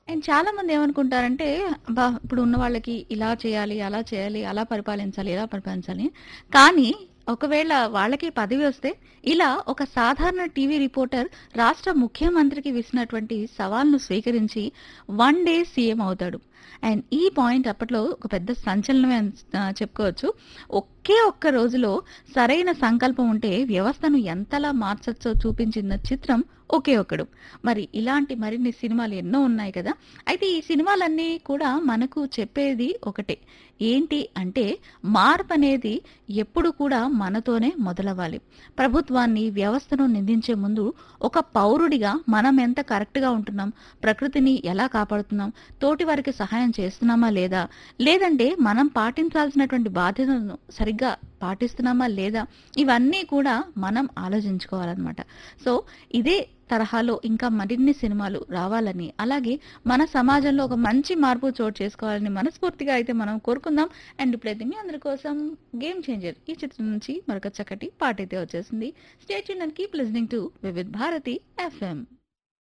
and చాలా మంది ఏమనుకుంటారంటే అబ్బా ఇప్పుడు ఉన్న వాళ్ళకి ఇలా చేయాలి అలా చేయాలి అలా పరిపాలించాలి ఇలా పరిపాలించాలి కానీ ఒకవేళ వాళ్ళకి పదవి వస్తే ఇలా ఒక సాధారణ టీవీ రిపోర్టర్ రాష్ట్ర ముఖ్యమంత్రికి విసినటువంటి సవాల్ను స్వీకరించి వన్ డే సీఎం అవుతాడు అండ్ ఈ పాయింట్ అప్పట్లో ఒక పెద్ద సంచలనమే అని, ఆ, చెప్పుకోవచ్చు ఒకే ఒక్క రోజులో సరైన సంకల్పం ఉంటే వ్యవస్థను ఎంతలా మార్చచ్చో చూపించిన చిత్రం ఒకే ఒక్కడు మరి ఇలాంటి మరిన్ని సినిమాలు ఎన్నో ఉన్నాయి కదా అయితే ఈ సినిమాలన్నీ కూడా మనకు చెప్పేది ఒకటే ఏంటి అంటే మార్పు అనేది ఎప్పుడు కూడా మనతోనే మొదలవ్వాలి ప్రభుత్వాన్ని వ్యవస్థను నిందించే ముందు ఒక పౌరుడిగా మనం ఎంత కరెక్ట్గా ఉంటున్నాం ప్రకృతిని ఎలా కాపాడుతున్నాం తోటి వారికి సహాయం చేస్తున్నామా లేదా లేదంటే మనం పాటించాల్సినటువంటి బాధ్యతలను సరిగ్గా పాటిస్తున్నామా లేదా ఇవన్నీ కూడా మనం ఆలోచించుకోవాలన్నమాట సో ఇదే తరహాలో ఇంకా మరిన్ని సినిమాలు రావాలని అలాగే మన సమాజంలో ఒక మంచి మార్పు చోటు చేసుకోవాలని మనస్ఫూర్తిగా అయితే మనం కోరుకుందాం అండ్ ఇప్పుడైతే మీ అందరి కోసం గేమ్ చేంజర్ ఈ చిత్రం నుంచి మరొక చక్కటి పాట అయితే వచ్చేసింది stay and keep listening to Vividh Bharati FM